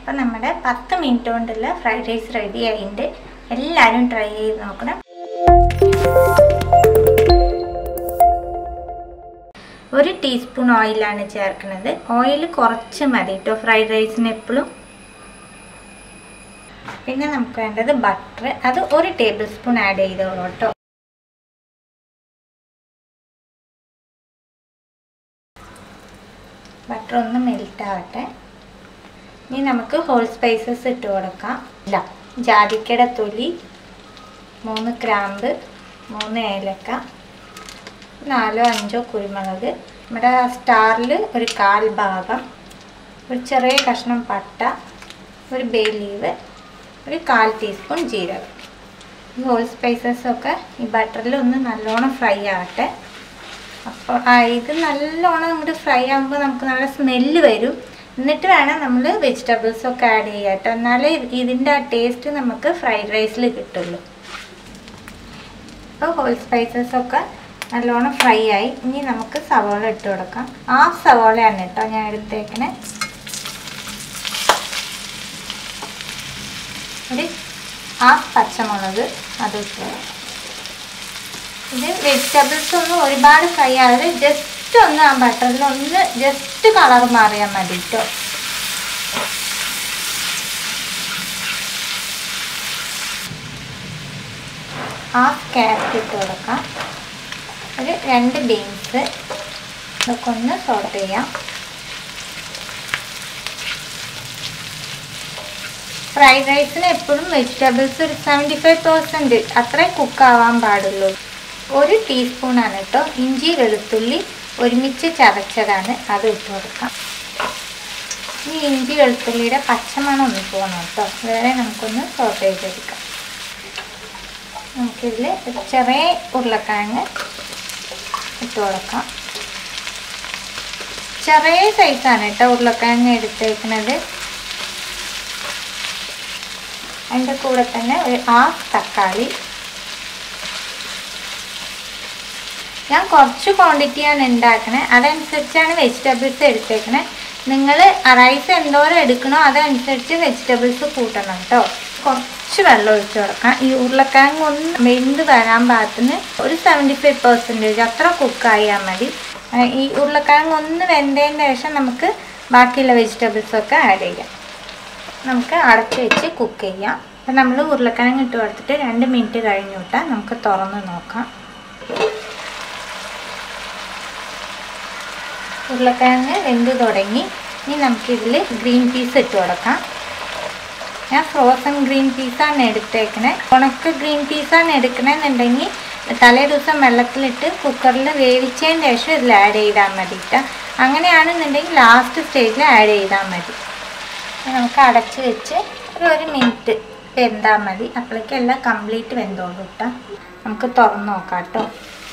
അപ്പം നമ്മുടെ പത്ത് മിനിറ്റ് കൊണ്ടുള്ള ഫ്രൈഡ് റൈസ് റെഡി ആയിട്ടുണ്ട് എല്ലാവരും ട്രൈ ചെയ്ത് നോക്കണം ഒരു ടീസ്പൂൺ ഓയിലാണ് ചേർക്കുന്നത് ഓയിൽ കുറച്ച് മതി കേട്ടോ ഫ്രൈഡ് റൈസിന് എപ്പോഴും പിന്നെ നമുക്ക് വേണ്ടത് ബട്ടർ അത് ഒരു ടേബിൾ സ്പൂൺ ആഡ് ചെയ്തോളൂ കേട്ടോ ബട്ടർ ഒന്ന് മെൽറ്റ് ആവട്ടെ ഇനി നമുക്ക് ഹോൾ സ്പൈസസ് ഇട്ട് കൊടുക്കാം ഇല്ല ജാതിക്കയുടെ തൊലി മൂന്ന് ക്രാമ്പ് മൂന്ന് ഏലക്ക നാലോ അഞ്ചോ കുരുമുളക് നമ്മുടെ സ്റ്റാറിൽ ഒരു കാൽ ഭാഗം ഒരു ചെറിയ കഷ്ണം പട്ട ഒരു ബേ ലീവ് ഒരു കാൽ ടീസ്പൂൺ ജീരകം ഈ ഹോൾ സ്പൈസസ് ഒക്കെ ഈ ബട്ടറിൽ ഒന്ന് നല്ലോണം ഫ്രൈ ആവട്ടെ അപ്പോൾ ഇത് നല്ലോണം അങ്ങോട്ട് ഫ്രൈ ആകുമ്പോൾ നമുക്ക് നല്ല സ്മെല്ല് വരും എന്നിട്ട് വേണം നമ്മൾ വെജിറ്റബിൾസ് ഒക്കെ ആഡ് ചെയ്യാം കേട്ടോ എന്നാലേ ഇതിൻ്റെ ആ ടേസ്റ്റ് നമുക്ക് ഫ്രൈഡ് റൈസിൽ കിട്ടുള്ളൂ അപ്പോൾ ഹോൾ സ്പൈസസ് ഒക്കെ നല്ലോണം ഫ്രൈ ആയി ഇനി നമുക്ക് സവോള ഇട്ട് കൊടുക്കാം ആ സവോളയാണ് കേട്ടോ ഞാൻ എടുത്തേക്കണേ ഒരു ഹാഫ് പച്ചമുളക് അത് ഇട്ട് ഇത് വെജിറ്റബിൾസ് ഒന്നും ഒരുപാട് ഫ്രൈ ആകാതെ ജസ്റ്റ് ഒന്ന് ആ ബട്ടറിൽ ഒന്ന് ജസ്റ്റ് കളർ മാറിയാൽ മതി കേട്ടോ ഹാഫ് ക്യാരറ്റ് ഇട്ട് കൊടുക്കാം ഒരു രണ്ട് ബീൻസ് ഇതൊക്കെ ഒന്ന് സോട്ട് ചെയ്യാം ഫ്രൈഡ് റൈസിന് എപ്പോഴും വെജിറ്റബിൾസ് ഒരു സെവൻറ്റി ഫൈവ് പെർസെൻറ്റ് അത്രേ കുക്കാവാൻ പാടുള്ളൂ ഒരു ടീസ്പൂണാണ് കേട്ടോ ഇഞ്ചി വെളുത്തുള്ളി ഒരുമിച്ച് ചതച്ചതാണ് അത് ഇട്ട് കൊടുക്കാം ഈ ഇഞ്ചി വെളുത്തുള്ളിയുടെ പച്ചമണം ഒന്ന് പോകണം കേട്ടോ വേറെ നമുക്കൊന്ന് സോട്ട് ചെയ്തെടുക്കാം നമുക്കിതിൽ ഒരു ചെറിയ ഉരുളക്കിഴങ്ങ് ഇട്ട് കൊടുക്കാം ചെറിയ സൈസാണ് കേട്ടോ ഉരുളക്കിഴങ്ങ് എടുത്തേക്കുന്നത് അതിൻ്റെ കൂടെ തന്നെ ഒരു ഹാഫ് തക്കാളി ഞാൻ കുറച്ച് ക്വാണ്ടിറ്റിയാണ് ഉണ്ടാക്കണേ അതനുസരിച്ചാണ് വെജിറ്റബിൾസ് എടുത്തേക്കണേ നിങ്ങൾ റൈസ് എന്തോരം എടുക്കണോ അതനുസരിച്ച് വെജിറ്റബിൾസ് കൂട്ടണം കേട്ടോ കുറച്ച് വെള്ളം ഒഴിച്ചു കൊടുക്കാം ഈ ഉരുളക്കിഴങ്ങ് ഒന്ന് വെന്ത് വരാൻ പാകത്തിന് ഒരു സെവൻറ്റി ഫൈവ് പെർസെൻറ്റേജ് അത്ര കുക്കായാൽ മതി ഈ ഉരുളക്കിഴങ്ങ് ഒന്ന് വെന്തതിന് ശേഷം നമുക്ക് ബാക്കിയുള്ള വെജിറ്റബിൾസൊക്കെ ആഡ് ചെയ്യാം നമുക്ക് അടച്ച് വെച്ച് കുക്ക് ചെയ്യാം അപ്പം നമ്മൾ ഉരുളക്കിഴങ്ങ് ഇട്ട് കൊടുത്തിട്ട് രണ്ട് മിനിറ്റ് കഴിഞ്ഞു വിട്ടാൽ നമുക്ക് തുറന്ന് നോക്കാം ഉരുളക്കിഴങ്ങ് വെന്ത് തുടങ്ങി ഇനി നമുക്കിതിൽ ഗ്രീൻ പീസ് ഇട്ട് കൊടുക്കാം ഞാൻ ഫ്രോസൺ ഗ്രീൻ പീസാണ് എടുത്തേക്കണേ ഉണക്ക് ഗ്രീൻ പീസാണ് എടുക്കണമെന്നുണ്ടെങ്കിൽ തലേ ദിവസം വെള്ളത്തിലിട്ട് കുക്കറിൽ വേവിച്ചതിന് ശേഷം ഇതിൽ ആഡ് ചെയ്താൽ മതി കേട്ടോ അങ്ങനെയാണെന്നുണ്ടെങ്കിൽ ലാസ്റ്റ് സ്റ്റേജിൽ ആഡ് ചെയ്താൽ മതി നമുക്ക് അടച്ച് വെച്ച് ഒരു ഒരു മിനിറ്റ് വെന്താൽ മതി അപ്പോഴേക്കും എല്ലാം കംപ്ലീറ്റ് വെന്തോളൂ കേട്ടോ നമുക്ക് തുറന്ന് നോക്കാം കേട്ടോ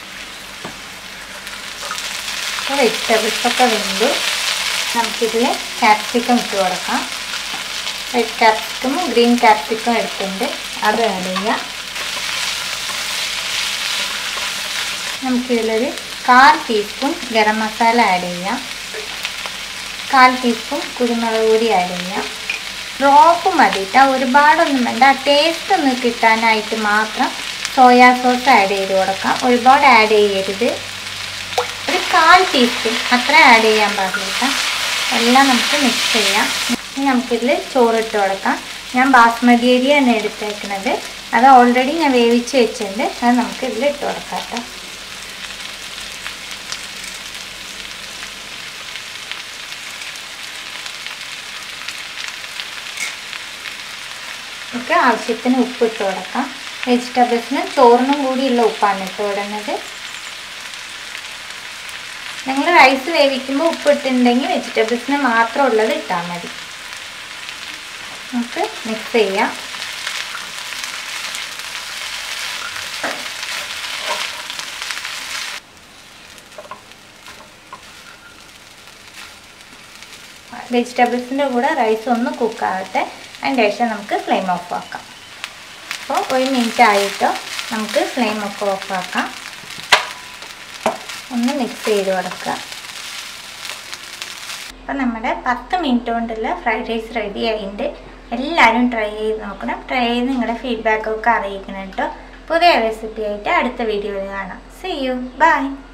വെജിറ്റബിൾസൊക്കെ വെന്തു നമുക്കിതിൽ ക്യാപ്സിക്കം ഇട്ട് കൊടുക്കാം റെഡ് ക്യാപ്സിക്കമും ഗ്രീൻ ക്യാപ്സിക്കം എടുത്തിട്ടുണ്ട് അത് ആഡ് ചെയ്യാം നമുക്കിതിലൊരു കാൽ ടീസ്പൂൺ ഗരം മസാല ആഡ് ചെയ്യാം കാൽ ടീസ്പൂൺ കുരുമുളക് പൊടി ആഡ് ചെയ്യാം ഡ്രോപ്പ് മതി കേട്ടോ ഒരുപാടൊന്നും വേണ്ട ആ ടേസ്റ്റ് ഒന്ന് കിട്ടാനായിട്ട് മാത്രം സോയാ സോസ് ആഡ് ചെയ്ത് കൊടുക്കാം ഒരുപാട് ആഡ് ചെയ്യരുത് ഒരു കാൽ ടീസ്പൂൺ അത്ര ആഡ് ചെയ്യാൻ പാടില്ല കേട്ടോ എല്ലാം നമുക്ക് മിക്സ് ചെയ്യാം ഇനി നമുക്കിതിൽ ചോറിട്ട് കൊടുക്കാം ഞാൻ ബാസ്മതി അരിയാണ് എടുത്തേക്കുന്നത് അത് ഓൾറെഡി ഞാൻ വേവിച്ച് വെച്ചിട്ടുണ്ട് അത് നമുക്ക് ഇതിൽ ഇട്ട് കൊടുക്കാം കേട്ടോ നമുക്ക് ആവശ്യത്തിന് ഉപ്പ് ഇട്ട് കൊടുക്കാം വെജിറ്റബിൾസിനും ചോറിനും കൂടിയുള്ള ഉപ്പാണ് ഇട്ട് വിടുന്നത് നിങ്ങൾ റൈസ് വേവിക്കുമ്പോൾ ഉപ്പ് ഇട്ടിട്ടുണ്ടെങ്കിൽ വെജിറ്റബിൾസിന് മാത്രം ഉള്ളത് ഇട്ടാൽ മതി നമുക്ക് മിക്സ് ചെയ്യാം വെജിറ്റബിൾസിൻ്റെ കൂടെ റൈസ് ഒന്ന് കുക്കാവട്ടെ അതിൻ്റെ ശേഷം നമുക്ക് ഫ്ലെയിം ഓഫ് ആക്കാം അപ്പോൾ ഒരു മിനിറ്റ് ആയിട്ടോ നമുക്ക് ഫ്ലെയിം ഒക്കെ ഓഫ് ആക്കാം ഒന്ന് മിക്സ് ചെയ്ത് കൊടുക്കുക അപ്പം നമ്മുടെ പത്ത് മിനിറ്റ് കൊണ്ടുള്ള ഫ്രൈഡ് റൈസ് റെഡി ആയിട്ടുണ്ട് എല്ലാവരും ട്രൈ ചെയ്ത് നോക്കണം ട്രൈ ചെയ്ത് നിങ്ങളുടെ ഫീഡ്ബാക്കൊക്കെ അറിയിക്കണം കേട്ടോ പുതിയ റെസിപ്പി ആയിട്ട് അടുത്ത വീഡിയോയിൽ കാണാം സി യു ബൈ